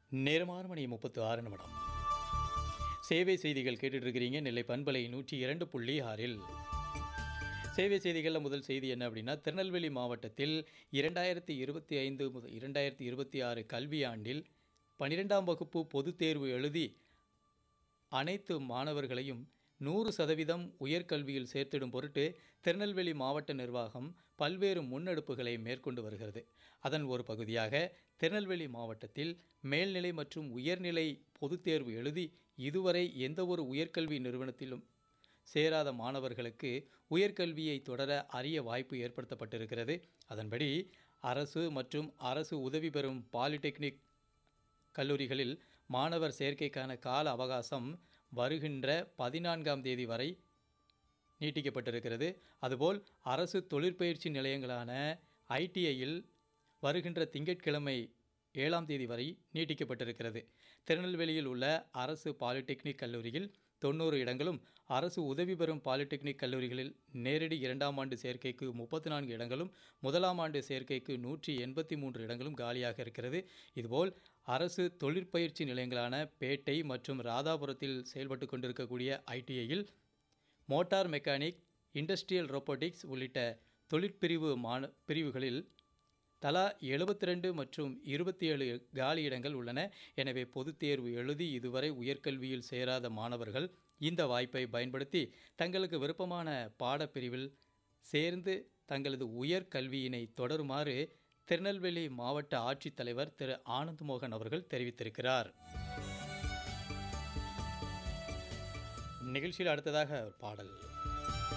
நேரமான மணி முப்பத்து ஆறு நிமிடம் சேவை செய்திகள் கேட்டுட்டு இருக்கிறீங்க நெல்லை பண்பலை நூற்றி இரண்டு புள்ளி ஆறில் சேவை செய்திகளில் முதல் செய்தி என்ன அப்படின்னா திருநெல்வேலி மாவட்டத்தில் இரண்டாயிரத்தி இருபத்தி ஐந்து முதல் இரண்டாயிரத்தி இருபத்தி ஆறு கல்வியாண்டில் பன்னிரெண்டாம் வகுப்பு பொதுத் தேர்வு எழுதி அனைத்து மாணவர்களையும் நூறு சதவீதம் உயர்கல்வியில் சேர்த்திடும் பொருட்டு திருநெல்வேலி மாவட்ட நிர்வாகம் பல்வேறு முன்னெடுப்புகளை மேற்கொண்டு வருகிறது அதன் ஒரு பகுதியாக திருநெல்வேலி மாவட்டத்தில் மேல்நிலை மற்றும் உயர்நிலை பொதுத் தேர்வு எழுதி இதுவரை எந்த ஒரு உயர்கல்வி நிறுவனத்திலும் சேராத மாணவர்களுக்கு உயர்கல்வியை தொடர அரிய வாய்ப்பு ஏற்படுத்தப்பட்டிருக்கிறது அதன்படி அரசு மற்றும் அரசு உதவி பெறும் பாலிடெக்னிக் கல்லூரிகளில் மாணவர் சேர்க்கைக்கான கால அவகாசம் வருகின்ற பதினான்காம் தேதி வரை நீட்டிக்கப்பட்டிருக்கிறது அதுபோல் அரசு தொழிற்பயிற்சி நிலையங்களான ஐடிஐயில் வருகின்ற திங்கட்கிழமை ஏழாம் தேதி வரை நீட்டிக்கப்பட்டிருக்கிறது திருநெல்வேலியில் உள்ள அரசு பாலிடெக்னிக் கல்லூரியில் தொண்ணூறு இடங்களும் அரசு உதவி பெறும் பாலிடெக்னிக் கல்லூரிகளில் நேரடி இரண்டாம் ஆண்டு சேர்க்கைக்கு முப்பத்தி நான்கு இடங்களும் முதலாம் ஆண்டு சேர்க்கைக்கு நூற்றி எண்பத்தி மூன்று இடங்களும் காலியாக இருக்கிறது இதுபோல் அரசு தொழிற்பயிற்சி நிலையங்களான பேட்டை மற்றும் ராதாபுரத்தில் செயல்பட்டு கொண்டிருக்கக்கூடிய ஐடிஐயில் மோட்டார் மெக்கானிக் இண்டஸ்ட்ரியல் ரோபோட்டிக்ஸ் உள்ளிட்ட தொழிற்பிரிவு மான பிரிவுகளில் தலா எழுபத்தி ரெண்டு மற்றும் இருபத்தி ஏழு காலி இடங்கள் உள்ளன எனவே பொதுத் தேர்வு எழுதி இதுவரை உயர்கல்வியில் சேராத மாணவர்கள் இந்த வாய்ப்பை பயன்படுத்தி தங்களுக்கு விருப்பமான பாடப்பிரிவில் சேர்ந்து தங்களது உயர்கல்வியினை தொடருமாறு திருநெல்வேலி மாவட்ட ஆட்சித்தலைவர் திரு ஆனந்த் மோகன் அவர்கள் தெரிவித்திருக்கிறார் நிகழ்ச்சியில் அடுத்ததாக ஒரு பாடல்